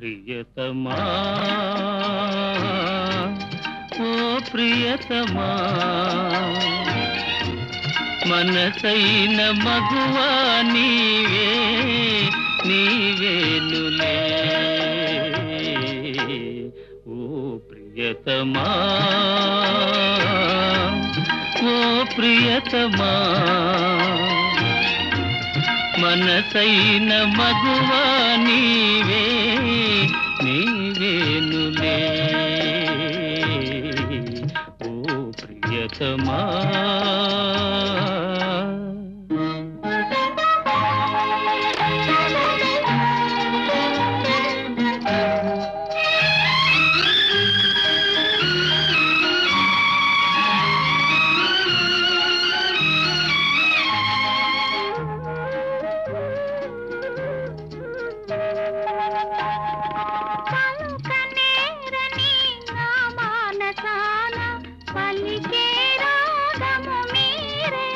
ప్రియతమా ఓ ప్రియతమా మనసైన మగువా నీవే నీవేనులే ఓ ప్రియతమా ఓ ప్రియతమా మనసైన మగువా నీవే నీవేనులే ఓ ప్రియతమా పలుకనేరని నా మానసాన పలికే రాగము మీరే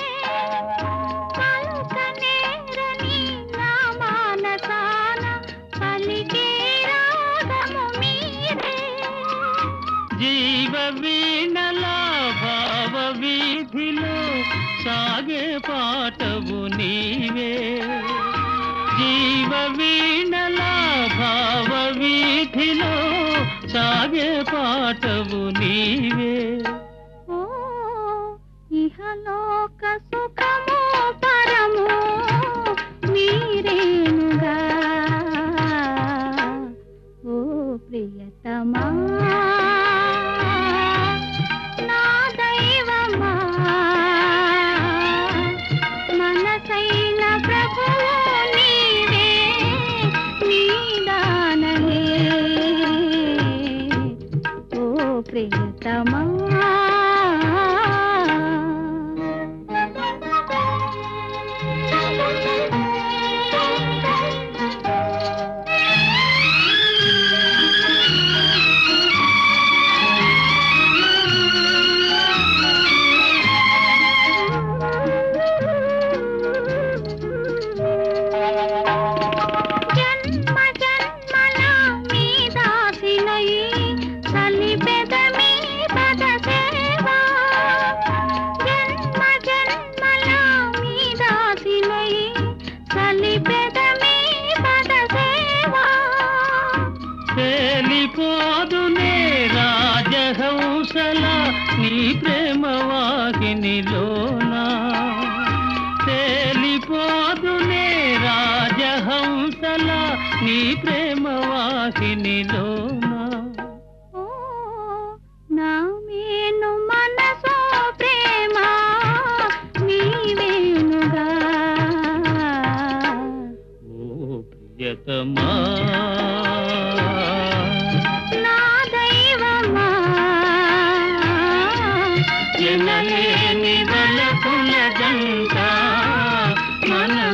పలుకనేరని నా మానసాన పలికే రాగము మీరే జీవ వీణల భావ వీధిలో సాగే పాటవు నీవే జీవ వీణల భావ వీధిలో సాగే పాటవు నీవే ఓ ఇహలోక సుఖము పరము మీరేనుగా ఓ ప్రియతమా నా దైవమా మనసైన ప్రభువు నీవే నీదానలే ఓ ప్రియతమా జన్మ జన్మల మీ దాసినై సలిపెద మీ పద సేవా జన్మ జన్మల మీ దాసినై సలిపెద మీ పద సేవా తేలిపోదునే రాజహంసల నీ ప్రేమ వాహినిలోనా తేలిపోదునే రాజహంసల నీ ప్రేమ వాహినిలోనా ఓ నా మేను మనసో ప్రేమ నీవేనుగా ఓ ప్రియతమా నా దైవమా ఎనలేని వలపుల జంట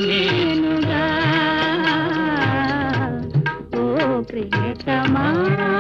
మనమేనుగా ఓ ప్రియతమా